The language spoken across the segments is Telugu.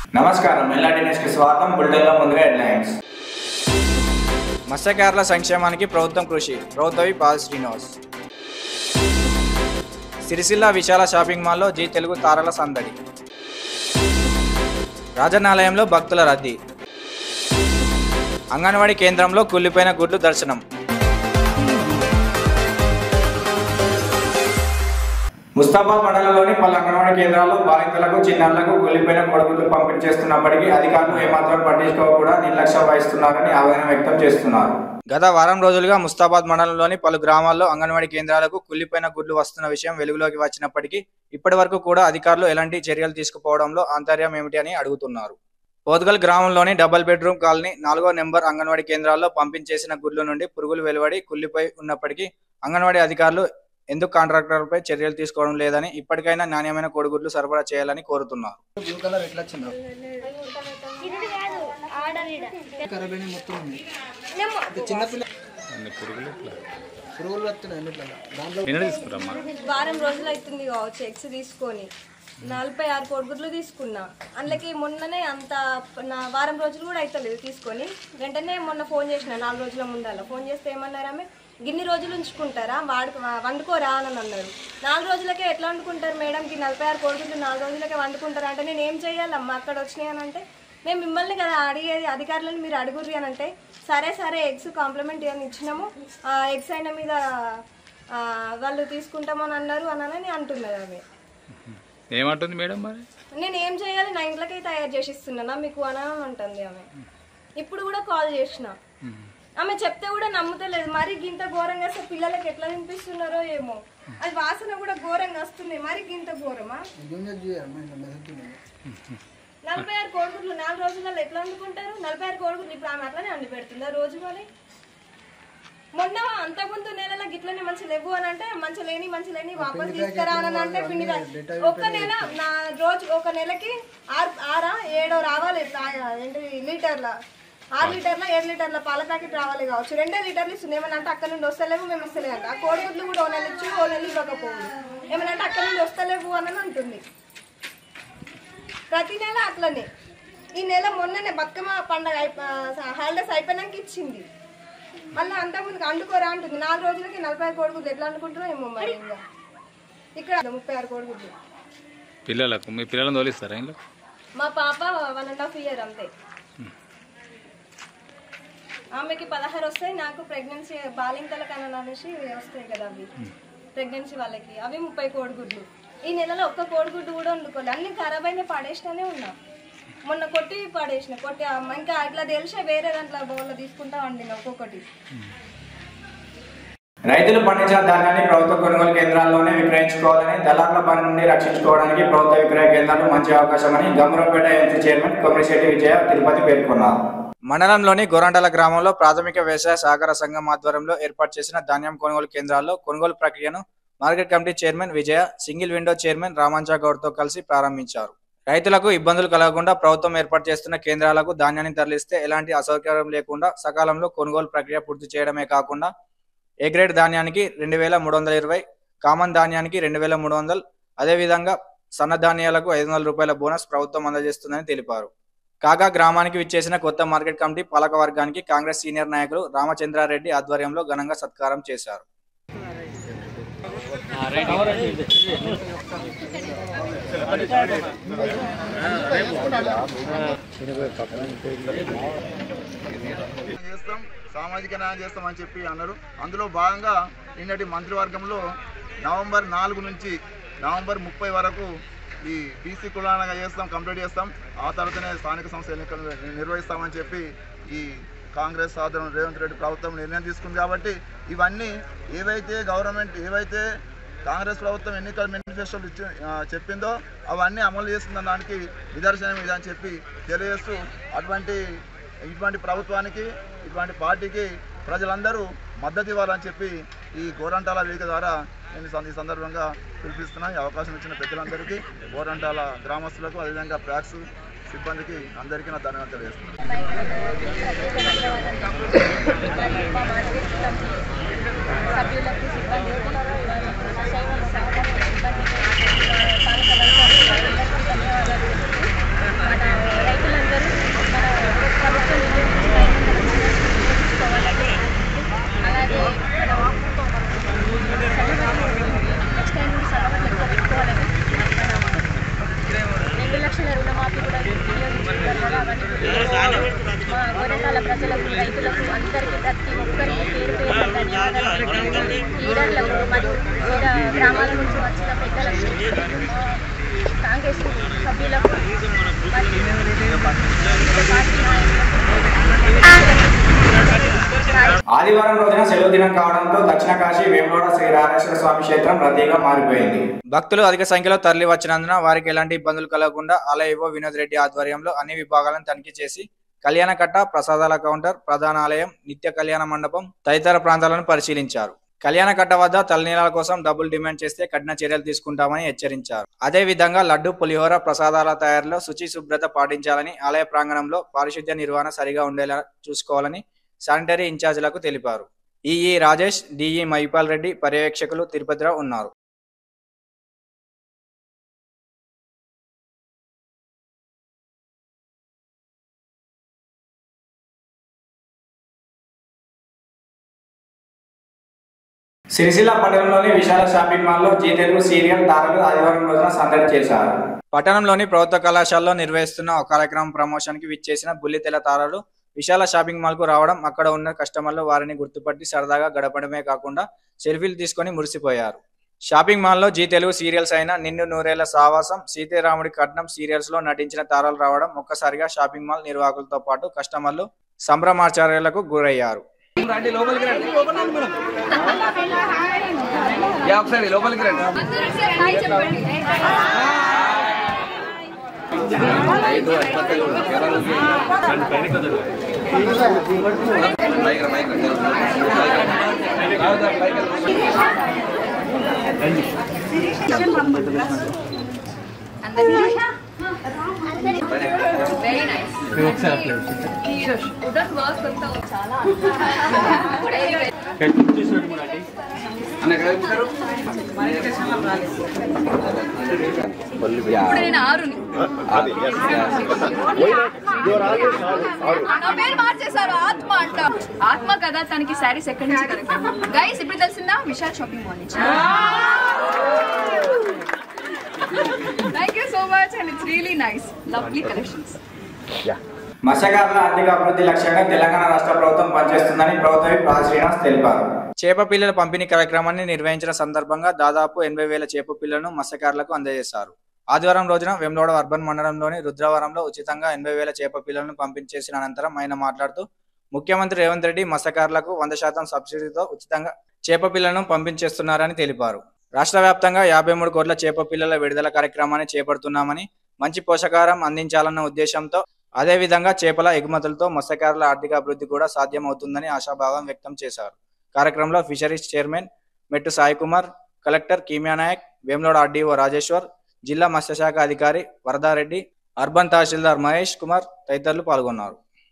నమస్కారం ఎల్లాడి న్యూస్కి స్వాగతం బులెటిన్లో ముందుగా హెడ్లైన్స్ మత్స్యకారుల సంక్షేమానికి ప్రభుత్వం కృషి ప్రభుత్వవి పాల్ శ్రీనివాస్ సిరిసిల్ల విశాల షాపింగ్ మాల్లో జీ తెలుగు తారల సందడి రాజనాలయంలో భక్తుల రద్దీ అంగన్వాడీ కేంద్రంలో కుళ్ళిపోయిన గుడ్లు దర్శనం ముస్తాబాద్ మండలంలోని పలు అంగన్వాడీ కేంద్రాల్లో బాలింతలకు చిన్నారులకు కూలిపోయిన కొడుకులు పంపిణీ చేస్తున్నప్పటికీ అధికారులు ఏమాత్రం పట్టించుకోకుండా నిర్లక్ష్యం వహిస్తున్నారని ఆవేదన వ్యక్తం చేస్తున్నారు గత వారం రోజులుగా ముస్తాబాద్ మండలంలోని పలు గ్రామాల్లో అంగన్వాడీ కేంద్రాలకు కుళ్ళిపోయిన గుడ్లు వస్తున్న విషయం వెలుగులోకి వచ్చినప్పటికీ ఇప్పటి వరకు కూడా అధికారులు ఎలాంటి చర్యలు తీసుకుపోవడంలో ఆంతర్యం ఏమిటి అని అడుగుతున్నారు పోతుగల్ గ్రామంలోని డబుల్ బెడ్రూమ్ కాలనీ నాలుగో నెంబర్ అంగన్వాడీ కేంద్రాల్లో పంపించేసిన గుడ్ల నుండి పురుగులు వెలువడి కుళ్ళిపోయి ఉన్నప్పటికీ అంగన్వాడీ అధికారులు ఎందుకు కాంట్రాక్టర్లపై చర్యలు తీసుకోవడం లేదని ఇప్పటికైనా నాణ్యమైన కోడిగుడ్లు సరఫరా చేయాలని కోరుతున్నారు బ్లూ కలర్ ఎట్లా వచ్చిందో ఇది కాదు ఆర్డర్ ఈడ ఖరాబ్ అయిన మొత్తం ఉంది ఇది చిన్న పిల్ల పురుగులు వస్తున్నాయి అన్నిట్లో దాంట్లో వారం రోజులు అవుతుంది కావచ్చు ఎగ్స్ తీసుకొని నలభై ఆరు కోడిగుడ్లు తీసుకున్నా అందులోకి మొన్ననే అంత నా వారం రోజులు కూడా అవుతలేదు తీసుకొని వెంటనే మొన్న ఫోన్ చేసిన నాలుగు రోజుల ముందర ఫోన్ చేస్తే ఏమన్నారు ఆమె గిన్ని రోజులు ఉంచుకుంటారా వాడుకు వండుకోరా అని అన్నారు నాలుగు రోజులకే ఎట్లా వండుకుంటారు మేడం ఈ నలభై ఆరు కోడిగుడ్లు నాలుగు రోజులకే వండుకుంటారా అంటే నేను ఏం చేయాలమ్మా అక్కడ వచ్చినాయి అని అంటే మేము మిమ్మల్ని కదా అడిగేది అధికారులను మీరు అడుగుర్రి అని అంటే సరే సరే ఎగ్స్ కాంప్లిమెంట్ అని ఇచ్చినాము ఆ ఎగ్స్ అయిన మీద ఆ, వాళ్ళు తీసుకుంటామని అన్నారు అని అని అంటున్నది ఆమె ఏమంటుంది మేడం మరి నేను ఏం చేయాలి నా ఇంట్లోకి తయారు చేసి ఇస్తున్నానా మీకు అని అంటుంది ఆమె ఇప్పుడు కూడా కాల్ చేసిన ఆమె చెప్తే కూడా నమ్ముతలేదు మరి గింత ఘోరంగా అసలు పిల్లలకి ఎట్లా వినిపిస్తున్నారో ఏమో అది వాసన కూడా ఘోరంగా వస్తుంది మరి గింత ఘోరమా జూనియర్ చేయాలి ఇంకా మెసేజ్ ఉంది. నలభై ఆరు కోడిగుడ్లు నాలుగు రోజులలో ఎట్లా వండుకుంటారు నలభై ఆరు కోడిగుడ్లు ఇప్పుడు ఆమె అట్లనే వండి పెడుతుందా రోజు మరి మొన్న అంతకుముందు నెలలో గిట్లనే మంచి లేవు అని అంటే మంచి లేని మంచి లేని వాపస్ తీసుకురా అని అంటే పిండి ప్యాకెట్. ఒక్క నెల నా రోజు ఒక నెలకి ఆరు ఆరా ఏడో రావాలి తా- ఏంటి లీటర్ల ఆరు లీటర్ల ఏడు లీటర్ల పాల ప్యాకెట్ రావాలి కావచ్చు రెండే లీటర్లు ఇస్తుంది ఏమన్నా అంటే అక్కడ నుండి వస్తలేవు మేము వస్తలేవు అంట ఆ కోడిగుడ్లు కూడా ఓ నెల ఇచ్చి ఓ నెల ఇవ్వకపోవు ఏమన్నా అంటే అక్కడ నుండి వస్తలేవు అని అంటుంది ప్రతి నెల అట్లనే ఈ నెల మొన్ననే బతుకమ్మ పండగ హాలిడేస్ అయిపోయినాక ఇచ్చింది మళ్ళీ అంతకుముందుకు అండుకోరా అంటుంది నాలుగు రోజులకి నలభై ఆరు కోడిగుడ్లు ఎట్లా అనుకుంటారో ఏమో మరి ఇంకా ఇక్కడ ముప్పై ఆరు కోడిగుడ్లు పిల్లలకు మీ పిల్లలను తోలిస్తారా ఇంట్లో మా పాప వన్ అండ్ హాఫ్ ఇయర్ అంతే ఆమెకి పదహారు వస్తాయి నాకు ప్రెగ్నెన్సీ బాలింతలకు అని అనేసి వస్తాయి కదా అవి ప్రెగ్నెన్సీ వాళ్ళకి అవి ముప్పై కోడిగుడ్లు ఈ నెలలో ఒక్క కోడిగుడ్డు కూడా వండుకోలేదు అన్ని ఖరాబ్ అయినా పడేసినానే ఉన్నా మొన్న కొట్టి పడేసిన కొట్టి అమ్మ ఇంకా ఇట్లా తెలిసే వేరే దాంట్లో బౌల్లో తీసుకుంటా వండిన ఒక్కొక్కటి రైతులు పండించిన ధాన్యాన్ని ప్రభుత్వ కొనుగోలు కేంద్రాల్లోనే విక్రయించుకోవాలని దళారుల పని నుండి రక్షించుకోవడానికి ప్రభుత్వ విక్రయ కేంద్రాలు మంచి అవకాశమని గంభీరపేట ఎంపీ చైర్మన్ కొమ్మిశెట్టి విజయ తిరుపతి పేర్కొన్నారు మండలంలోని గొరంటల గ్రామంలో ప్రాథమిక వ్యవసాయ సహకార సంఘం ఆధ్వర్యంలో ఏర్పాటు చేసిన ధాన్యం కొనుగోలు కేంద్రాల్లో కొనుగోలు ప్రక్రియను market committee chairman Vijaya single window chairman Ramancha గౌడ్తో కలిసి ప్రారంభించారు రైతులకు ఇబ్బందులు కలగకుండా ప్రభుత్వం ఏర్పాటు చేస్తున్న కేంద్రాలకు ధాన్యాన్ని తరలిస్తే ఎలాంటి అసౌకర్యం లేకుండా సకాలంలో కొనుగోలు ప్రక్రియ పూర్తి చేయడమే కాకుండా ఏ గ్రేడ్ ధాన్యానికి రెండు వేల మూడు వందల ఇరవై కామన్ ధాన్యానికి రెండు వేల మూడు వందలు అదేవిధంగా సన్న ధాన్యాలకు ఐదు వందల రూపాయల బోనస్ ప్రభుత్వం అందజేస్తుందని తెలిపారు కాగా గ్రామానికి విచ్చేసిన కొత్త మార్కెట్ కమిటీ పాలక వర్గానికి కాంగ్రెస్ సీనియర్ నాయకులు రామచంద్రారెడ్డి ఆధ్వర్యంలో ఘనంగా సత్కారం చేశారు చేస్తాం సామాజిక న్యాయం చేస్తామని చెప్పి అన్నారు అందులో భాగంగా నిన్నటి మంత్రివర్గంలో నవంబర్ నాలుగు నుంచి నవంబర్ ముప్పై వరకు ఈ బీసీ కులానగా చేస్తాం కంప్లీట్ చేస్తాం ఆ తర్వాతనే స్థానిక సంస్థ ఎన్నికలు ని- నిర్వహిస్తామని చెప్పి ఈ కాంగ్రెస్ ఆధ్వర్యం రేవంత్ రెడ్డి ప్రభుత్వం నిర్ణయం తీసుకుంది కాబట్టి ఇవన్నీ ఏవైతే గవర్నమెంట్ ఏవైతే కాంగ్రెస్ ప్రభుత్వం ఎన్నికల మేనిఫెస్టోలు ఇచ్చి ఆ, చెప్పిందో అవన్నీ అమలు చేస్తున్న దానికి నిదర్శనం ఇదని చెప్పి తెలియజేస్తూ అటువంటి ఇటువంటి ప్రభుత్వానికి ఇటువంటి పార్టీకి ప్రజలందరూ మద్దతు ఇవ్వాలని చెప్పి ఈ గోరంటాల వేదిక ద్వారా నేను ఈ సంద- ఈ సందర్భంగా పిలిపిస్తున్నాను ఈ అవకాశం ఇచ్చిన పెద్దలందరికీ గోరంటాల గ్రామస్తులకు అదేవిధంగా ప్యాక్స్ సిబ్బందికి అందరికీ నా ధన్యవాదాలు తెలియజేస్తున్నాను సభ్యులకు సిబ్బందికి సేవల సహకార సిబ్బందికి స్థానిక రైతులకు అందరికీ ధన్యవాదాలు తెలుపుతూ మన మండల ప్రజలకు రైతులకు అందరికీ ప్రతి ఒక్కరికి పేరు పేరు ధన్యవాదాలు లీడర్లకు మరియు వేరే గ్రామాల నుంచి వచ్చిన పెద్దలకు ఆ, కాంగ్రెస్ సభ్యులకు మరియు వివిధ పార్టీ నాయకులకు ఆదివారం రోజున సెలవు దినం కావడంతో దక్షిణ కాశీ వేములవాడ శ్రీ రాజేశ్వర స్వామి క్షేత్రం రద్దీగా మారిపోయింది భక్తులు అధిక సంఖ్యలో తరలి వచ్చినందున వారికి ఎలాంటి ఇబ్బందులు కలగకుండా ఆలయ ఈవో వినోద్ రెడ్డి ఆధ్వర్యంలో అన్ని విభాగాలను తనిఖీ చేసి కళ్యాణ కట్ట ప్రసాదాల కౌంటర్ ప్రధాన ఆలయం నిత్య కళ్యాణ మండపం తదితర ప్రాంతాలను పరిశీలించారు కళ్యాణ కట్ట వద్ద తలనీలాల కోసం డబ్బులు డిమాండ్ చేస్తే కఠిన చర్యలు తీసుకుంటామని హెచ్చరించారు అదే విధంగా లడ్డు పులిహోర ప్రసాదాల తయారీలో శుచి శుభ్రత పాటించాలని ఆలయ ప్రాంగణంలో పారిశుద్ధ్య నిర్వహణ సరిగా ఉండేలా చూసుకోవాలని శానిటరీ ఇన్ఛార్జీలకు తెలిపారు ఈఈ రాజేష్ డిఈ మహిపాల్ రెడ్డి పర్యవేక్షకులు తిరుపతిరావు ఉన్నారు సిరిసిల్ల పట్టణంలోని విశాల షాపింగ్ మాల్లో జీ తెలుగు సీరియల్ తారలు ఆదివారం రోజున సందడి చేశారు పట్టణంలోని ప్రభుత్వ కళాశాలలో నిర్వహిస్తున్న ఒక కార్యక్రమం ప్రమోషన్ కి విచ్చేసిన బుల్లితెల తారలు విశాల షాపింగ్ మాల్ కు రావడం అక్కడ ఉన్న కస్టమర్లు వారిని గుర్తుపట్టి సరదాగా గడపడమే కాకుండా సెల్ఫీలు తీసుకొని మురిసిపోయారు షాపింగ్ మాల్లో జీ తెలుగు సీరియల్స్ అయిన నిన్ను నూరేళ్ల సావాసం సీతారాముడి కట్నం సీరియల్స్ లో నటించిన తారలు రావడం ఒక్కసారిగా షాపింగ్ మాల్ నిర్వాహకులతో పాటు కస్టమర్లు సంభ్రమాచార్యాలకు గురయ్యారు రండి లోపలికి రండి యా, ఒకసారి లోపలికి రండి ఐదు అశ్వత్థలు కేరళ మైక్ రా, మైక్ రా. రావుదా, మైక్ రా. అన్న ఎక్కడ వెళ్తున్నారు? నా పేరు మార్చేశారు ఆత్మ అంట ఆత్మ కదా తనకి శారీస్ ఎక్కడి నుంచి కరెక్ట్ గైస్ ఇప్పుడు తెలిసిందా విశాల్ షాపింగ్ మాల్ నుంచి thank you so much and it's really nice lovely collections మత్స్యకారుల ఆర్థిక అభివృద్ధి లక్ష్యంగా తెలంగాణ రాష్ట్ర ప్రభుత్వం పనిచేస్తుందని ప్రభుత్వ విప్ రాజ్ శ్రీనివాస్ తెలిపారు చేప పిల్లల పంపిణీ కార్యక్రమాన్ని నిర్వహించిన సందర్భంగా దాదాపు ఎనభై వేల చేప పిల్లలను మత్స్యకారులకు అందజేశారు ఆదివారం రోజున వెమ్లవాడ అర్బన్ మండలంలోని రుద్రవరంలో ఉచితంగా ఎనభై వేల చేప పిల్లలను పంపిణీ చేసిన అనంతరం ఆయన మాట్లాడుతూ ముఖ్యమంత్రి రేవంత్ రెడ్డి మత్స్యకారులకు వంద శాతం సబ్సిడీతో ఉచితంగా చేప పిల్లలను పంపించేస్తున్నారని తెలిపారు రాష్ట్ర వ్యాప్తంగా యాభై మూడు కోట్ల చేప పిల్లల విడుదల కార్యక్రమాన్ని చేపడుతున్నామని మంచి పోషకాహారం అందించాలన్న ఉద్దేశంతో అదేవిధంగా చేపల ఎగుమతులతో మత్స్యకారుల ఆర్థిక అభివృద్ధి కూడా సాధ్యమవుతుందని ఆశాభావం వ్యక్తం చేశారు కార్యక్రమంలో fisheries chairman Mettu Sai Kumar collector కీమియా నాయక్ వేములోడ ఆర్డీఓ రాజేశ్వర్ జిల్లా మత్స్యశాఖ అధికారి వరదారెడ్డి అర్బన్ తహసీల్దార్ మహేష్ కుమార్ తదితరులు పాల్గొన్నారు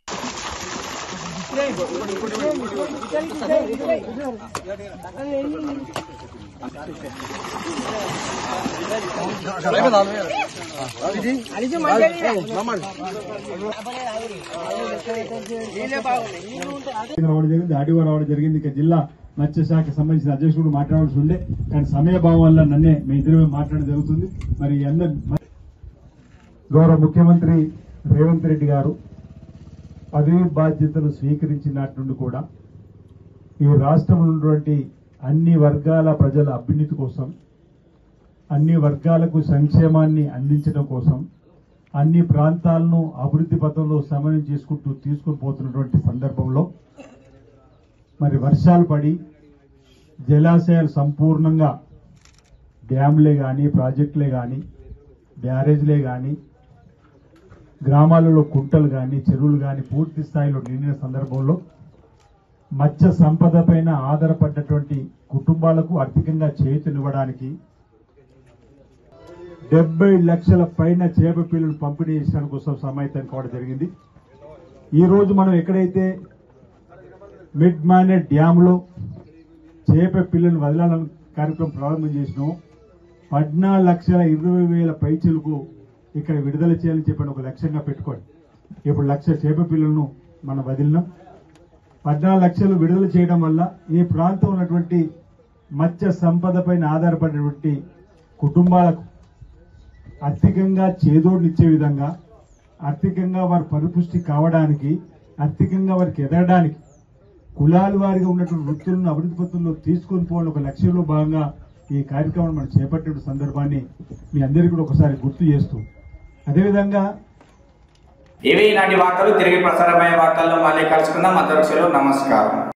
రావడం జరిగింది ఆడిఓ రావడం జరిగింది ఇక జిల్లా మత్స్యశాఖ సంబంధించిన అధ్యక్షుడు మాట్లాడాల్సి ఉండే కానీ సమయభావం వల్ల నన్నే మీ ఇద్దరు మాట్లాడడం జరుగుతుంది మరి అందరు గౌరవ ముఖ్యమంత్రి రేవంత్ రెడ్డి గారు పదవి బాధ్యతలు స్వీకరించినటి నుండి కూడా ఈ రాష్ట్రంలో ఉన్నటువంటి అన్ని వర్గాల ప్రజల అభ్యున్నతి కోసం అన్ని వర్గాలకు సంక్షేమాన్ని అందించడం కోసం అన్ని ప్రాంతాలను అభివృద్ధి పథంలో సమన్వయం చేసుకుంటూ తీసుకుని పోతున్నటువంటి సందర్భంలో మరి వర్షాలు పడి జలాశయాలు సంపూర్ణంగా డ్యామ్లే కానీ ప్రాజెక్టులే కానీ బ్యారేజ్లే కానీ గ్రామాలలో కుంటలు కానీ చెరువులు కానీ పూర్తి స్థాయిలో నిండిన సందర్భంలో మత్స్య సంపద పైన ఆధారపడ్డటువంటి కుటుంబాలకు ఆర్థికంగా చేతునివ్వడానికి డెబ్బై లక్షల పైన చేప పిల్లలు పంపిణీ చేయడానికి కోసం సమాయత్తం కావడం జరిగింది ఈ రోజు మనం ఎక్కడైతే మిడ్ మానే డ్యామ్ లో చేప పిల్లలు వదలాలని కార్యక్రమం ప్రారంభం చేసినాం పద్నాలుగు లక్షల ఇరవై వేల పైచలకు ఇక్కడ విడుదల చేయాలని చెప్పని ఒక లక్ష్యంగా పెట్టుకోండి ఇప్పుడు లక్ష చేప పిల్లలను మనం వదిలినాం పద్నాలుగు లక్షలు విడుదల చేయడం వల్ల ఈ ప్రాంతం ఉన్నటువంటి మత్స్య సంపద పైన ఆధారపడినటువంటి కుటుంబాలకు ఆర్థికంగా చేదోడునిచ్చే విధంగా ఆర్థికంగా వారు పరిపుష్టి కావడానికి ఆర్థికంగా వారికి ఎదగడానికి కులాల వారిగా ఉన్నటువంటి వృత్తులను అభివృద్ధి పత్రంలో తీసుకొని పోవాలని ఒక లక్ష్యంలో భాగంగా ఈ కార్యక్రమం మనం చేపట్టిన సందర్భాన్ని మీ అందరికీ కూడా ఒకసారి గుర్తు చేస్తూ అదేవిధంగా ఇవి ఇలాంటి వార్తలు తిరిగి ప్రసారమయ్యే వార్తల్లో మళ్ళీ కలుసుకుందాం అంతవరకు సెలవు. నమస్కారం